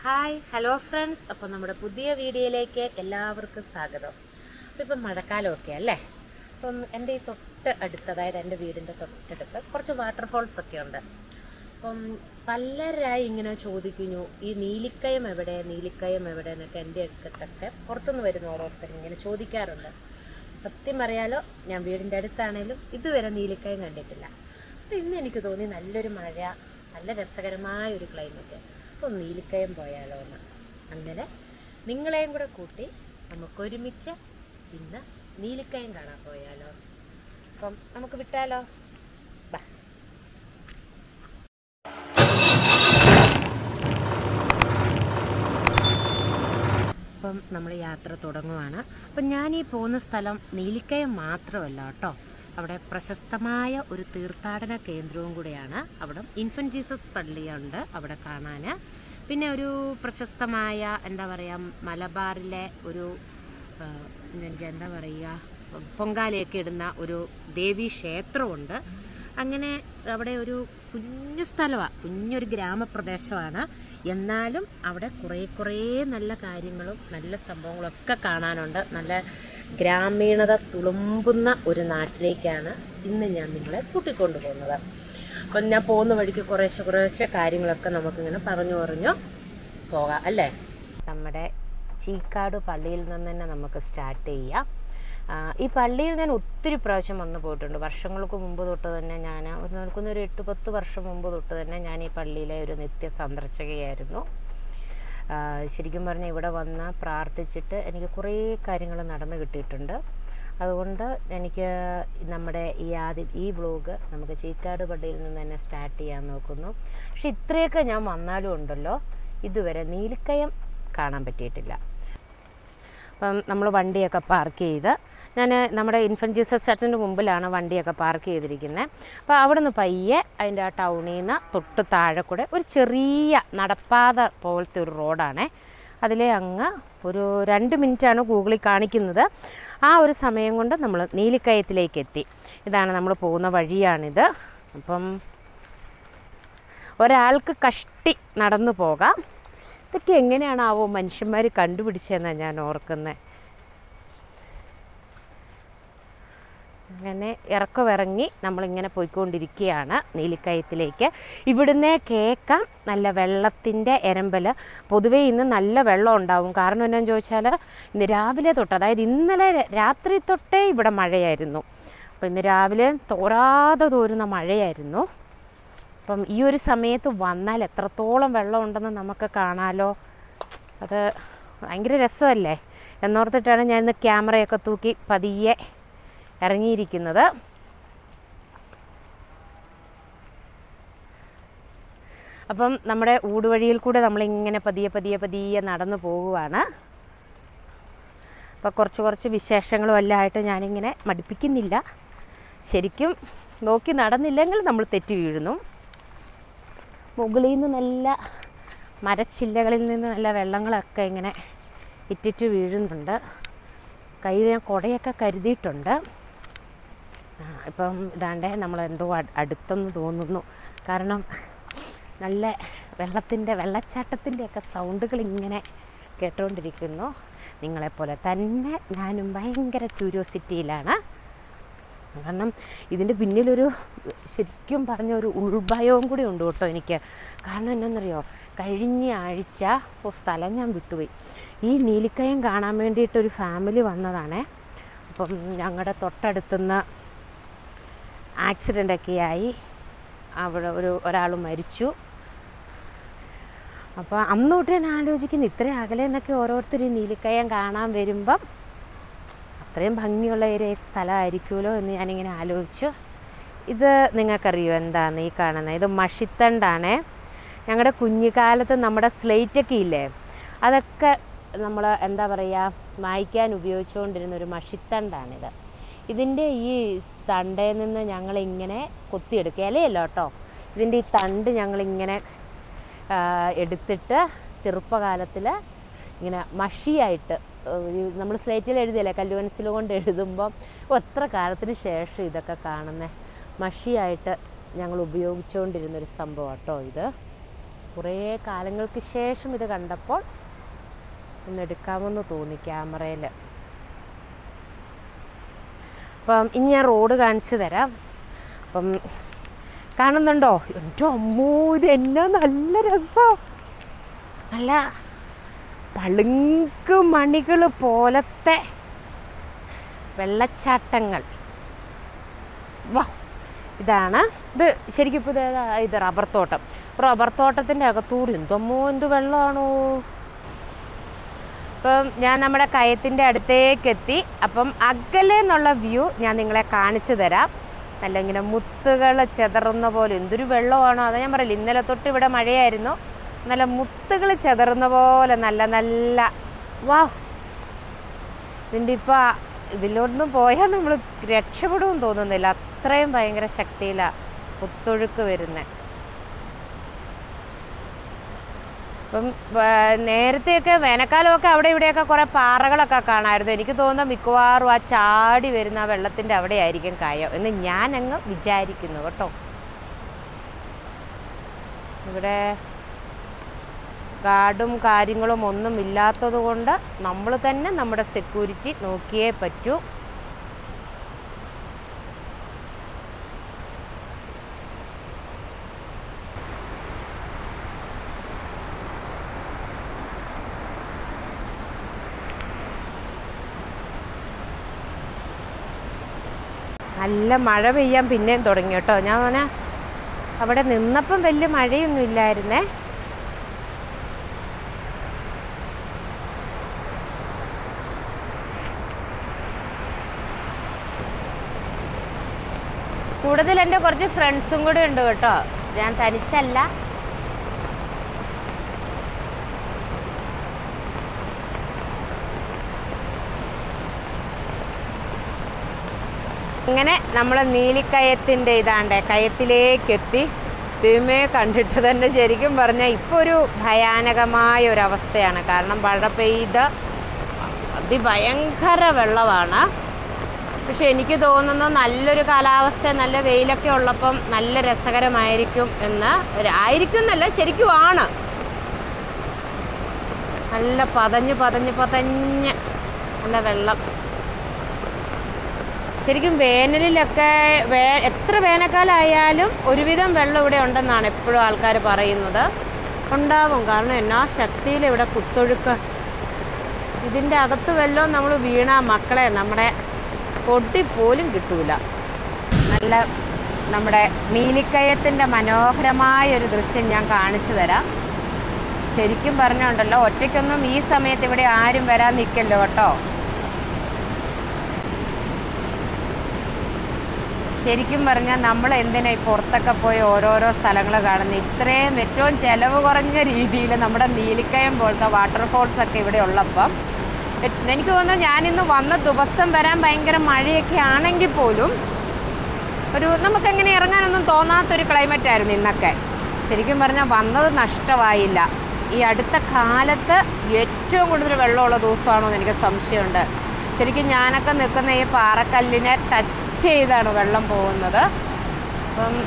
Hi hello friends അപ്പോൾ നമ്മുടെ പുതിയ വീഡിയോയിലേക്ക് എല്ലാവർക്കും സ്വാഗതം അപ്പോൾ ഇപ്പം മഴക്കാലമൊക്കെ അല്ലേ അപ്പം എൻ്റെ ഈ തൊട്ട് അടുത്ത് അതായത് എൻ്റെ വീടിൻ്റെ തൊട്ടടുത്ത് കുറച്ച് വാട്ടർഫോൾസ് ഒക്കെ ഉണ്ട് അപ്പം പലരായി ഇങ്ങനെ ചോദിക്കുന്നു ഈ നീലിക്കയം എവിടെ നീലിക്കയം എവിടെ എന്നൊക്കെ എൻ്റെ അടുത്തൊക്കെ പുറത്തുനിന്ന് വരുന്ന ഓരോരുത്തർ ഇങ്ങനെ ചോദിക്കാറുണ്ട് സത്യം പറയാലോ ഞാൻ വീടിൻ്റെ അടുത്താണേലും ഇതുവരെ നീലിക്കയം കണ്ടിട്ടില്ല അപ്പോൾ ഇന്ന് എനിക്ക് തോന്നി നല്ലൊരു മഴ നല്ല രസകരമായ ഒരു ക്ലൈമറ്റ് അപ്പോൾ നീലിക്കയം പോയാലോ എന്ന് അങ്ങനെ നിങ്ങളെയും കൂടെ കൂട്ടി നമുക്കൊരുമിച്ച് ഇന്ന് നീലിക്കയം കാണാൻ പോയാലോ അപ്പം നമുക്ക് വിട്ടാലോ ബാ അപ്പം നമ്മൾ യാത്ര തുടങ്ങുവാണ് അപ്പം ഞാൻ ഈ പോകുന്ന സ്ഥലം നീലിക്കയം മാത്രമല്ല കേട്ടോ അവിടെ പ്രശസ്തമായ ഒരു തീർത്ഥാടന കേന്ദ്രവും കൂടെയാണ് അവിടെ ഇൻഫൻ ജീസസ് പള്ളിയുണ്ട് അവിടെ കാണാൻ പിന്നെ ഒരു പ്രശസ്തമായ എന്താ പറയുക മലബാറിലെ ഒരു ആ, എനിക്ക് എന്താ പറയുക പൊങ്കാലയൊക്കെ ഇടുന്ന ഒരു ദേവീ ക്ഷേത്രമുണ്ട് അങ്ങനെ അവിടെ ഒരു കുഞ്ഞു സ്ഥലമാണ് കുഞ്ഞൊരു ഗ്രാമപ്രദേശമാണ് എന്നാലും അവിടെ കുറേ കുറേ നല്ല കാര്യങ്ങളും നല്ല സംഭവങ്ങളൊക്കെ കാണാനുണ്ട് നല്ല ഗ്രാമീണത തുളുമ്പുന്ന ഒരു നാട്ടിലേക്കാണ് ഇന്ന് ഞാൻ നിങ്ങളെ കൂട്ടിക്കൊണ്ടു പോകുന്നത് അപ്പം ഞാൻ പോകുന്ന വഴിക്ക് കുറേശ്ശെ കുറേശ്ശെ കാര്യങ്ങളൊക്കെ നമുക്കിങ്ങനെ പറഞ്ഞു പറഞ്ഞു പോകാം അല്ലേ നമ്മുടെ ചീക്കാട് പള്ളിയിൽ നിന്ന് തന്നെ നമുക്ക് സ്റ്റാർട്ട് ചെയ്യാം ആ, ഈ പള്ളിയിൽ ഞാൻ ഒത്തിരി പ്രാവശ്യം വന്നു പോയിട്ടുണ്ട് വർഷങ്ങൾക്ക് മുമ്പ് തൊട്ട് തന്നെ ഞാൻ ഒരു നിൽക്കുന്ന ഒരു എട്ട് പത്ത് വർഷം മുമ്പ് തൊട്ട് തന്നെ ഞാൻ ഈ പള്ളിയിലെ ഒരു നിത്യ സന്ദർശകയായിരുന്നു ആ, ശരിക്കും പറഞ്ഞാൽ ഇവിടെ വന്ന് പ്രാർത്ഥിച്ചിട്ട് എനിക്ക് കുറേ കാര്യങ്ങൾ നടന്നു കിട്ടിയിട്ടുണ്ട് അതുകൊണ്ട് എനിക്ക് നമ്മുടെ ഈ ആദ്യ ഈ വ്ലോഗ് നമുക്ക് ചീക്കാട് പള്ളിയിൽ നിന്ന് തന്നെ സ്റ്റാർട്ട് ചെയ്യാൻ നോക്കുന്നു പക്ഷെ ഇത്രയൊക്കെ ഞാൻ വന്നാലും ഉണ്ടല്ലോ ഇതുവരെ നീലിക്കയം കാണാൻ പറ്റിയിട്ടില്ല അപ്പം നമ്മൾ വണ്ടിയൊക്കെ പാർക്ക് ചെയ്ത് ഞാൻ നമ്മുടെ ഇൻഫൻ ജീസസ് ചർച്ചിൻ്റെ മുമ്പിലാണ് വണ്ടിയൊക്കെ പാർക്ക് ചെയ്തിരിക്കുന്നത് അപ്പോൾ അവിടെ നിന്ന് പയ്യെ അതിൻ്റെ ആ ടൗണിൽ നിന്ന് തൊട്ട് താഴെ കൂടെ ഒരു ചെറിയ നടപ്പാത പോലത്തെ ഒരു റോഡാണേ അതിലെ അങ്ങ് ഒരു രണ്ട് മിനിറ്റാണ് ഗൂഗിളിൽ കാണിക്കുന്നത് ആ ഒരു സമയം കൊണ്ട് നമ്മൾ നീലിക്കയത്തിലേക്ക് എത്തി ഇതാണ് നമ്മൾ പോകുന്ന വഴിയാണിത് അപ്പം ഒരാൾക്ക് കഷ്ടി നടന്നു പോകാം ഇതൊക്കെ എങ്ങനെയാണാവോ മനുഷ്യന്മാർ കണ്ടുപിടിച്ചതെന്നാണ് ഞാൻ ഓർക്കുന്നത് അങ്ങനെ ഇറക്കമിറങ്ങി നമ്മളിങ്ങനെ പോയിക്കൊണ്ടിരിക്കുകയാണ് നീലിക്കയത്തിലേക്ക് ഇവിടുന്ന് കേൾക്കാം നല്ല വെള്ളത്തിൻ്റെ എരമ്പൽ പൊതുവേ ഇന്ന് നല്ല വെള്ളം ഉണ്ടാവും കാരണം എന്നാന്ന് ചോദിച്ചാൽ ഇന്ന് രാവിലെ തൊട്ട് അതായത് ഇന്നലെ രാത്രി തൊട്ടേ ഇവിടെ മഴയായിരുന്നു അപ്പോൾ ഇന്ന് രാവിലെ തോരാതെ തോരുന്ന മഴയായിരുന്നു അപ്പം ഈ ഒരു സമയത്ത് വന്നാൽ എത്രത്തോളം വെള്ളം ഉണ്ടെന്ന് നമുക്ക് കാണാലോ അത് ഭയങ്കര രസമല്ലേ എന്നോർത്തിട്ടാണ് ഞാൻ ഇന്ന് ക്യാമറയൊക്കെ തൂക്കി പതിയെ ഇറങ്ങിയിരിക്കുന്നത് അപ്പം നമ്മുടെ ഊടുവഴിയിൽ കൂടെ നമ്മളിങ്ങനെ പതിയെ പതിയെ പതിയെ നടന്നു പോകുവാണ് അപ്പോൾ കുറച്ച് കുറച്ച് വിശേഷങ്ങളും എല്ലാം ആയിട്ട് ഞാനിങ്ങനെ മടുപ്പിക്കുന്നില്ല ശരിക്കും നോക്കി നടന്നില്ലെങ്കിൽ നമ്മൾ തെറ്റി വീഴുന്നു മുകളിൽ നിന്ന് നല്ല മരച്ചില്ലകളിൽ നിന്ന് നല്ല വെള്ളങ്ങളൊക്കെ ഇങ്ങനെ ഇറ്റിറ്റ് വീഴുന്നുണ്ട് കയ്യിൽ ഞാൻ കുടയൊക്കെ കരുതിയിട്ടുണ്ട് ആ, ഇപ്പം ഇതാണ്ടേ നമ്മളെന്തോ അട്- അടുത്തെന്ന് തോന്നുന്നു കാരണം നല്ല വെള്ളത്തിൻ്റെ വെള്ളച്ചാട്ടത്തിൻ്റെയൊക്കെ സൗണ്ടുകൾ ഇങ്ങനെ കേട്ടുകൊണ്ടിരിക്കുന്നു നിങ്ങളെപ്പോലെ തന്നെ ഞാനും ഭയങ്കര ക്യൂരിയോസിറ്റിയിലാണ് കാരണം ഇതിൻ്റെ പിന്നിലൊരു ശരിക്കും പറഞ്ഞ ഒരു ഉൾഭയവും കൂടി ഉണ്ട് കേട്ടോ എനിക്ക് കാരണം എന്നാണെന്നറിയോ കഴിഞ്ഞ ആഴ്ച ഓ സ്ഥലം ഞാൻ വിട്ടുപോയി ഈ നീലിക്കയം കാണാൻ വേണ്ടിയിട്ട് ഒരു ഫാമിലി വന്നതാണേ അപ്പം ഞങ്ങളുടെ തൊട്ടടുത്തുനിന്ന് ആക്സിഡൻ്റൊക്കെ ആയി അവിടെ ഒരു ഒരാൾ മരിച്ചു അപ്പോൾ അന്ന് തൊട്ട് ഞാൻ ആലോചിക്കുന്നു ഇത്രയും അകലെ നിന്നൊക്കെ ഓരോരുത്തർ ഈ നീലിക്കയം കാണാൻ വരുമ്പം അത്രയും ഭംഗിയുള്ള ഒരു സ്ഥലമായിരിക്കുമല്ലോ എന്ന് ഞാനിങ്ങനെ ആലോചിച്ചു ഇത് നിങ്ങൾക്കറിയോ എന്താണ് ഈ കാണുന്നത് ഇത് മഷിത്തണ്ടാണേ ഞങ്ങളുടെ കുഞ്ഞുകാലത്ത് നമ്മുടെ സ്ലേറ്റൊക്കെ ഇല്ലേ അതൊക്കെ നമ്മൾ എന്താ പറയുക മായ്ക്കാൻ ഉപയോഗിച്ചുകൊണ്ടിരുന്ന ഒരു മഷിത്തണ്ടാണിത് ഇതിൻ്റെ ഈ തണ്ടയിൽ നിന്ന് ഞങ്ങളിങ്ങനെ കൊത്തിയെടുക്കുക ഇലയല്ല കേട്ടോ ഇതിൻ്റെ ഈ തണ്ട് ഞങ്ങളിങ്ങനെ ആ, എടുത്തിട്ട് ചെറുപ്പകാലത്തിൽ ഇങ്ങനെ മഷിയായിട്ട് നമ്മൾ സ്ലേറ്റിൽ എഴുതിയല്ലേ കല്ലുവൻസിൽ കൊണ്ട് എഴുതുമ്പോൾ എത്ര കാലത്തിന് ശേഷം ഇതൊക്കെ കാണുന്നത് മഷിയായിട്ട് ഞങ്ങൾ ഉപയോഗിച്ചുകൊണ്ടിരുന്നൊരു സംഭവം കേട്ടോ ഇത് കുറേ കാലങ്ങൾക്ക് ശേഷം ഇത് കണ്ടപ്പോൾ ഒന്ന് എടുക്കാമെന്ന് തോന്നി ക്യാമറയിൽ അപ്പം ഇനി ഞാൻ റോഡ് കാണിച്ചു തരാം അപ്പം കാണുന്നുണ്ടോ എൻ്റെ അമ്മോ ഇത് എന്നാ നല്ല രസം നല്ല പളുങ്ക് മണികൾ പോലത്തെ വെള്ളച്ചാട്ടങ്ങൾ വാ ഇതാണ് ഇത് ശരിക്കും ഇപ്പോൾ ഇത് ഏതാ? ഇത് റബ്ബർ തോട്ടം റബ്ബർ തോട്ടത്തിൻ്റെ അകത്തൂടെ എന്തമ്മോ എന്ത് വെള്ളമാണോ അപ്പം ഞാൻ നമ്മുടെ കയത്തിൻ്റെ അടുത്തേക്ക് എത്തി അപ്പം അകലെ എന്നുള്ള വ്യൂ ഞാൻ നിങ്ങളെ കാണിച്ചു തരാം നല്ല ഇങ്ങനെ മുത്തുകൾ ചെതറുന്ന പോലെ എന്തൊരു വെള്ളമാണോ അതാ ഞാൻ പറയില്ല ഇന്നലെ തൊട്ട് ഇവിടെ മഴയായിരുന്നു നല്ല മുത്തുകൾ ചെതറുന്ന പോലെ നല്ല നല്ല വാ ഇതിൻ്റെ ഇപ്പം ഇതിലൊന്നും പോയാൽ നമ്മൾ രക്ഷപ്പെടുമെന്ന് തോന്നുന്നില്ല അത്രയും ഭയങ്കര ശക്തിയിലാണ് ഒത്തൊഴുക്ക് വരുന്നത് ഇപ്പം വ- നേരത്തെയൊക്കെ വേനൽക്കാലമൊക്കെ അവിടെ ഇവിടെയൊക്കെ കുറേ പാറകളൊക്കെ കാണാമായിരുന്നു എനിക്ക് തോന്നുന്നു മിക്കവാറും ആ ചാടി വരുന്ന ആ വെള്ളത്തിൻ്റെ അവിടെ ആയിരിക്കും കായം എന്ന് ഞാൻ അങ്ങ് വിചാരിക്കുന്നു കേട്ടോ ഇവിടെ ഗാർഡും കാര്യങ്ങളും ഒന്നും ഇല്ലാത്തത് കൊണ്ട് നമ്മൾ തന്നെ നമ്മുടെ സെക്യൂരിറ്റി നോക്കിയേ പറ്റൂ നല്ല മഴ പെയ്യാൻ പിന്നെയും തുടങ്ങി കേട്ടോ ഞാൻ അവനെ അവിടെ നിന്നപ്പം വലിയ മഴയൊന്നും ഇല്ലായിരുന്നേ കൂടുതൽ എൻ്റെ കുറച്ച് ഫ്രണ്ട്സും കൂടി ഉണ്ട് കേട്ടോ ഞാൻ തനിച്ചല്ല ഇങ്ങനെ നമ്മൾ നീലിക്കയത്തിൻ്റെ ഇതാണ്ട് കയത്തിലേക്ക് എത്തി ദൈവമേ കണ്ടിട്ട് തന്നെ ശരിക്കും പറഞ്ഞാൽ ഇപ്പോൾ ഒരു ഭയാനകമായ ഒരു അവസ്ഥയാണ് കാരണം മഴ പെയ്ത് അതിഭയങ്കര വെള്ളമാണ് പക്ഷെ എനിക്ക് തോന്നുന്നു നല്ലൊരു കാലാവസ്ഥ നല്ല വെയിലൊക്കെ ഉള്ളപ്പം നല്ല രസകരമായിരിക്കും എന്ന് ഒരു- ആയിരിക്കും എന്നല്ല ശരിക്കും ആണ് നല്ല പതഞ്ഞ് പതഞ്ഞ് പതഞ്ഞ് നല്ല വെള്ളം ശരിക്കും വേനലിലൊക്കെ വേ എത്ര വേനൽക്കാലമായാലും ഒരുവിധം വെള്ളം ഇവിടെ ഉണ്ടെന്നാണ് എപ്പോഴും ആൾക്കാർ പറയുന്നത് ഉണ്ടാവും കാരണം എന്നാ ശക്തിയിൽ ഇവിടെ കുത്തൊഴുക്ക് ഇതിൻ്റെ അകത്ത് വല്ലതും നമ്മൾ വീണ മക്കളെ നമ്മുടെ പൊടി പോലും കിട്ടൂല നല്ല നമ്മുടെ നീലിക്കയത്തിൻ്റെ മനോഹരമായ ഒരു ദൃശ്യം ഞാൻ കാണിച്ചു തരാം ശരിക്കും പറഞ്ഞുണ്ടല്ലോ ഒറ്റയ്ക്കൊന്നും ഈ സമയത്ത് ഇവിടെ ആരും വരാൻ നിൽക്കല്ലോ കേട്ടോ ശരിക്കും പറഞ്ഞാൽ നമ്മൾ എന്തിനാ ഈ പുറത്തൊക്കെ പോയി ഓരോരോ സ്ഥലങ്ങൾ കാണുന്നത് ഇത്രയും ഏറ്റവും ചിലവ് കുറഞ്ഞ രീതിയിൽ നമ്മുടെ നീലിക്കയം പോലത്തെ വാട്ടർഫോൾസ് ഒക്കെ ഇവിടെ ഉള്ളപ്പം എ- എനിക്ക് തോന്നുന്നു ഞാനിന്ന് വന്ന ദിവസം വരാൻ ഭയങ്കര മഴയൊക്കെ ആണെങ്കിൽ പോലും ഒരു നമുക്കെങ്ങനെ ഇറങ്ങാനൊന്നും തോന്നാത്തൊരു ക്ലൈമറ്റ് ആയിരുന്നു ഇന്നൊക്കെ ശരിക്കും പറഞ്ഞാൽ വന്നത് നഷ്ടമായില്ല ഈ അടുത്ത കാലത്ത് ഏറ്റവും കൂടുതൽ വെള്ളമുള്ള ദിവസമാണോ എന്ന് എനിക്ക് സംശയമുണ്ട് ശരിക്കും ഞാനൊക്കെ നിൽക്കുന്ന ഈ പാറക്കല്ലിനെ ടച്ച് ചെയ്താണ് വെള്ളം പോകുന്നത് അപ്പം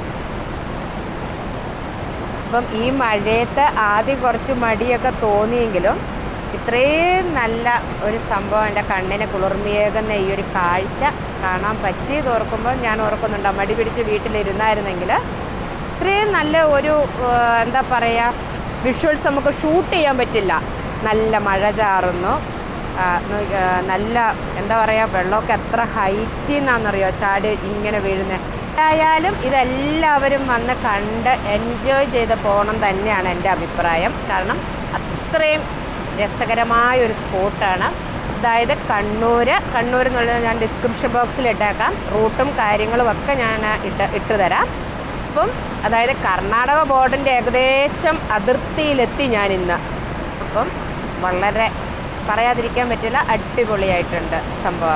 അപ്പം ഈ മഴയത്ത് ആദ്യം കുറച്ച് മടിയൊക്കെ തോന്നിയെങ്കിലും ഇത്രയും നല്ല ഒരു സംഭവം എൻ്റെ കണ്ണിനെ കുളിർമയേകുന്ന ഈ ഒരു കാഴ്ച കാണാൻ പറ്റിയത് ഓർക്കുമ്പോൾ ഞാൻ ഓർക്കുന്നുണ്ട് ആ മടി പിടിച്ച് വീട്ടിലിരുന്നായിരുന്നെങ്കിൽ ഇത്രയും നല്ല ഒരു ആ, എന്താ പറയുക വിഷ്വൽസ് നമുക്ക് ഷൂട്ട് ചെയ്യാൻ പറ്റില്ല നല്ല മഴ ചാറുന്നു ആ, നോ- ആ, നല്ല എന്താ പറയുക വെള്ളമൊക്കെ എത്ര ഹൈറ്റിൽ നിന്നാണെന്നറിയോ ചാടി ഇങ്ങനെ വീഴുന്നത് ആയാലും ഇതെല്ലാവരും വന്ന് കണ്ട് എൻജോയ് ചെയ്ത് പോകണം തന്നെയാണ് എൻ്റെ അഭിപ്രായം കാരണം അത്രയും രസകരമായ ഒരു സ്പോട്ടാണ് അതായത് കണ്ണൂർ കണ്ണൂർ എന്നുള്ളത് ഞാൻ ഡിസ്ക്രിപ്ഷൻ ബോക്സിൽ ഇട്ടേക്കാം റൂട്ടും കാര്യങ്ങളും ഒക്കെ ഞാൻ ഇട്ട് ഇട്ട് തരാം അപ്പം അതായത് കർണാടക ബോർഡിൻ്റെ ഏകദേശം അതിർത്തിയിലെത്തി ഞാൻ ഇന്ന് അപ്പം വളരെ പറയാതിരിക്കാൻ പറ്റില്ല അടിപൊളിയായിട്ടുണ്ട് സംഭവം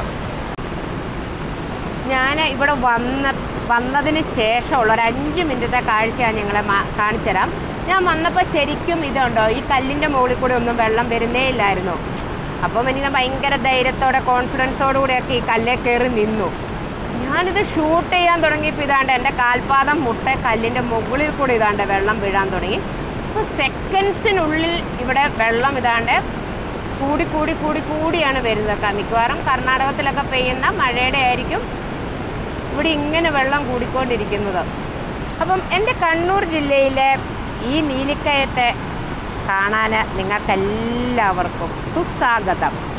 ഞാൻ ഇവിടെ വന്ന വന്നതിന് ശേഷമുള്ള ഒരു അഞ്ച് മിനിറ്റത്തെ കാഴ്ച ഞാൻ നിങ്ങളെ മാ- കാണിച്ചു തരാം ഞാൻ വന്നപ്പോൾ ശരിക്കും ഇതുണ്ടോ ഈ കല്ലിൻ്റെ മുകളിൽ കൂടെ ഒന്നും വെള്ളം വരുന്നേ ഇല്ലായിരുന്നു അപ്പം എനിക്ക് ഭയങ്കര ധൈര്യത്തോടെ കോൺഫിഡൻസോടു കൂടെയൊക്കെ ഈ കല്ലേ കയറി നിന്നു ഞാനിത് ഷൂട്ട് ചെയ്യാൻ തുടങ്ങിയപ്പോൾ ഇതാണ്ട് എൻ്റെ കാൽപാദം മുട്ട കല്ലിൻ്റെ മുകളിൽ കൂടെ ഇതാണ്ട് വെള്ളം വീഴാൻ തുടങ്ങി നമുക്ക് സെക്കൻഡ്സിനുള്ളിൽ ഇവിടെ വെള്ളം ഇതാണ്ട് കൂടി കൂടി കൂടി കൂടിയാണ് വരുന്നത് ക- മിക്കവാറും കർണാടകത്തിലൊക്കെ പെയ്യുന്ന മഴയുടെ ആയിരിക്കും ഇവിടെ ഇങ്ങനെ വെള്ളം കൂടിക്കൊണ്ടിരിക്കുന്നത് അപ്പം എൻ്റെ കണ്ണൂർ ജില്ലയിലെ ഈ നീലിക്കയത്തെ കാണാൻ നിങ്ങൾക്കെല്ലാവർക്കും സുസ്വാഗതം